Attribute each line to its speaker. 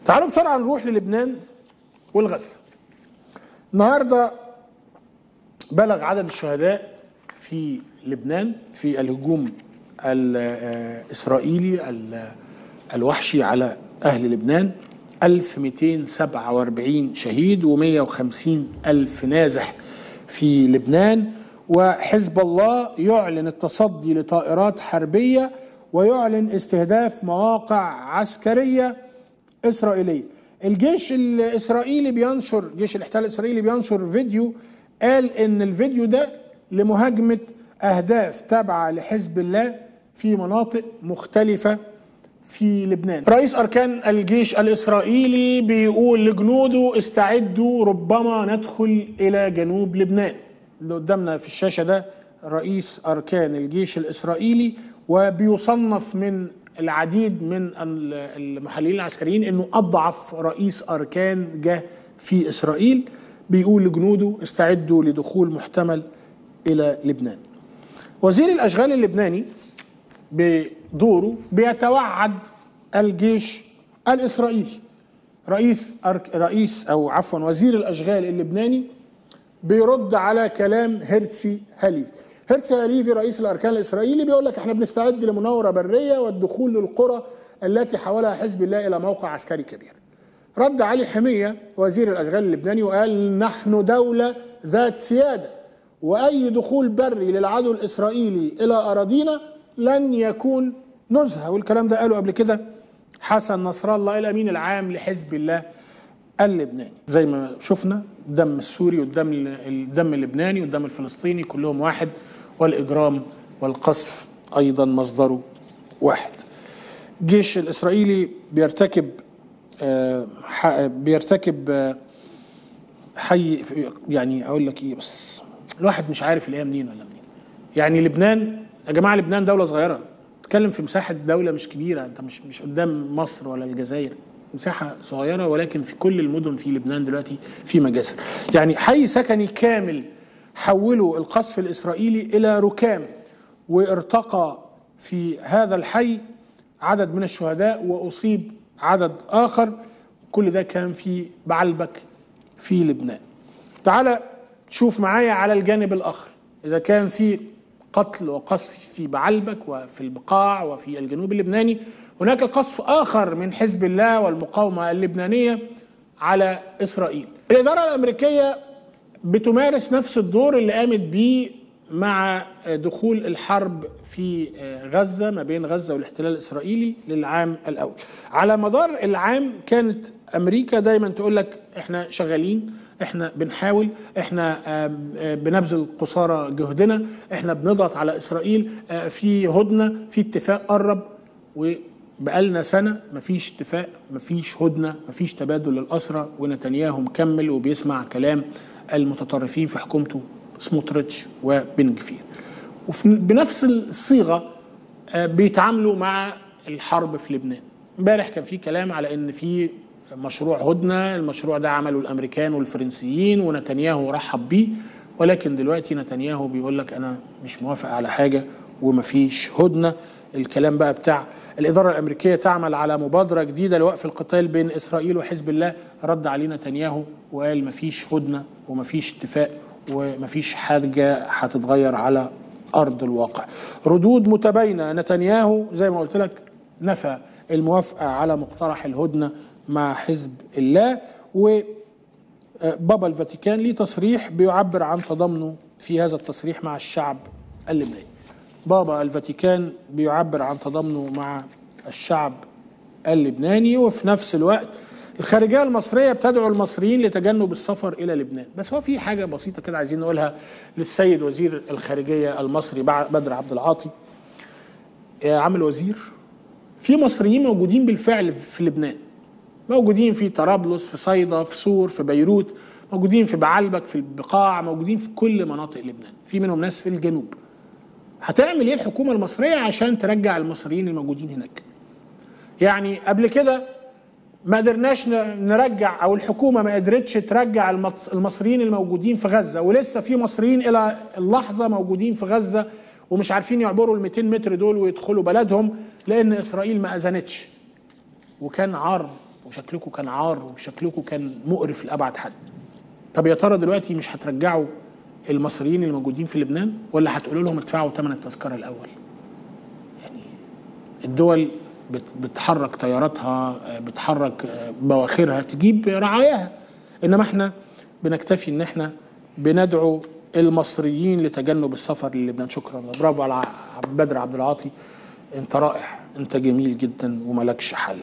Speaker 1: تعالوا بسرعه نروح للبنان والغزه النهارده بلغ عدد الشهداء في لبنان في الهجوم الاسرائيلي ال- الوحشي على اهل لبنان 1247 شهيد و150 ألف نازح في لبنان وحزب الله يعلن التصدي لطائرات حربية ويعلن استهداف مواقع عسكرية إسرائيلية الجيش الإسرائيلي بينشر جيش الاحتلال الإسرائيلي بينشر فيديو قال إن الفيديو ده لمهاجمة أهداف تابعة لحزب الله في مناطق مختلفة في لبنان رئيس أركان الجيش الإسرائيلي بيقول لجنوده استعدوا ربما ندخل إلى جنوب لبنان اللي قدامنا في الشاشة ده رئيس أركان الجيش الإسرائيلي وبيصنف من العديد من المحللين العسكريين انه اضعف رئيس اركان جه في اسرائيل بيقول لجنوده استعدوا لدخول محتمل الى لبنان. وزير الاشغال اللبناني بدوره بيتوعد الجيش الاسرائيلي رئيس أرك رئيس او عفوا وزير الاشغال اللبناني بيرد على كلام هيرتسي هاليفي هيرتسي هاليفي رئيس الاركان الاسرائيلي بيقول لك احنا بنستعد لمناوره بريه والدخول للقرى التي حولها حزب الله الى موقع عسكري كبير رد علي حميه وزير الاشغال اللبناني وقال نحن دوله ذات سياده واي دخول بري للعدو الاسرائيلي الى اراضينا لن يكون نزهه والكلام ده قاله قبل كده حسن نصر الله الامين العام لحزب الله اللبناني زي ما شفنا الدم السوري والدم الدم اللبناني والدم الفلسطيني كلهم واحد والاجرام والقصف ايضا مصدره واحد الجيش الاسرائيلي بيرتكب آه بيرتكب آه حي يعني اقول لك ايه بس الواحد مش عارف الايه منين ولا منين يعني لبنان يا جماعه لبنان دوله صغيره تتكلم في مساحه دوله مش كبيره انت مش مش قدام مصر ولا الجزائر مساحه صغيره ولكن في كل المدن في لبنان دلوقتي في مجازر يعني حي سكني كامل حولوا القصف الاسرائيلي الى ركام وارتقى في هذا الحي عدد من الشهداء واصيب عدد اخر كل ده كان في بعلبك في لبنان تعال شوف معايا على الجانب الاخر اذا كان في قتل وقصف في بعلبك وفي البقاع وفي الجنوب اللبناني هناك قصف اخر من حزب الله والمقاومه اللبنانيه على اسرائيل. الاداره الامريكيه بتمارس نفس الدور اللي قامت بيه مع دخول الحرب في غزه ما بين غزه والاحتلال الاسرائيلي للعام الاول. على مدار العام كانت امريكا دايما تقول لك احنا شغالين احنا بنحاول احنا بنبذل قصارى جهدنا احنا بنضغط على اسرائيل في هدنه في اتفاق قرب وبقالنا سنه مفيش اتفاق مفيش هدنه مفيش تبادل للاسرى ونتنياهو مكمل وبيسمع كلام المتطرفين في حكومته سموتريتش وبن جفير وبنفس الصيغه بيتعاملوا مع الحرب في لبنان امبارح كان في كلام على ان في مشروع هدنه المشروع ده عمله الامريكان والفرنسيين ونتنياهو رحب بيه ولكن دلوقتي نتنياهو بيقول لك انا مش موافق على حاجه ومفيش هدنه الكلام بقى بتاع الاداره الامريكيه تعمل على مبادره جديده لوقف القتال بين اسرائيل وحزب الله رد عليه نتنياهو وقال مفيش هدنه ومفيش اتفاق ومفيش حاجه هتتغير على ارض الواقع ردود متباينه نتنياهو زي ما قلت لك نفى الموافقه على مقترح الهدنه مع حزب الله وبابا الفاتيكان ليه تصريح بيعبر عن تضامنه في هذا التصريح مع الشعب اللبناني بابا الفاتيكان بيعبر عن تضامنه مع الشعب اللبناني وفي نفس الوقت الخارجيه المصريه بتدعو المصريين لتجنب السفر الى لبنان بس هو في حاجه بسيطه كده عايزين نقولها للسيد وزير الخارجيه المصري بدر عبد العاطي عامل وزير في مصريين موجودين بالفعل في لبنان موجودين في طرابلس في صيدا في سور في بيروت موجودين في بعلبك في البقاع موجودين في كل مناطق لبنان في منهم ناس في الجنوب هتعمل ايه الحكومه المصريه عشان ترجع المصريين الموجودين هناك يعني قبل كده ما قدرناش نرجع او الحكومه ما قدرتش ترجع المصريين الموجودين في غزه ولسه في مصريين الى اللحظه موجودين في غزه ومش عارفين يعبروا ال 200 متر دول ويدخلوا بلدهم لان اسرائيل ما اذنتش وكان عار وشكلكم كان عار وشكلكم كان مقرف لابعد حد طب يا ترى دلوقتي مش هترجعوا المصريين اللي موجودين في لبنان ولا هتقولوا لهم ادفعوا ثمن التذكره الاول يعني الدول بت- بتحرك طياراتها آه، بتحرك آه، بواخرها تجيب رعاياها انما احنا بنكتفي ان احنا بندعو المصريين لتجنب السفر للبنان شكرا برافو على ع- بدر عبد العاطي انت رائع انت جميل جدا وملكش حل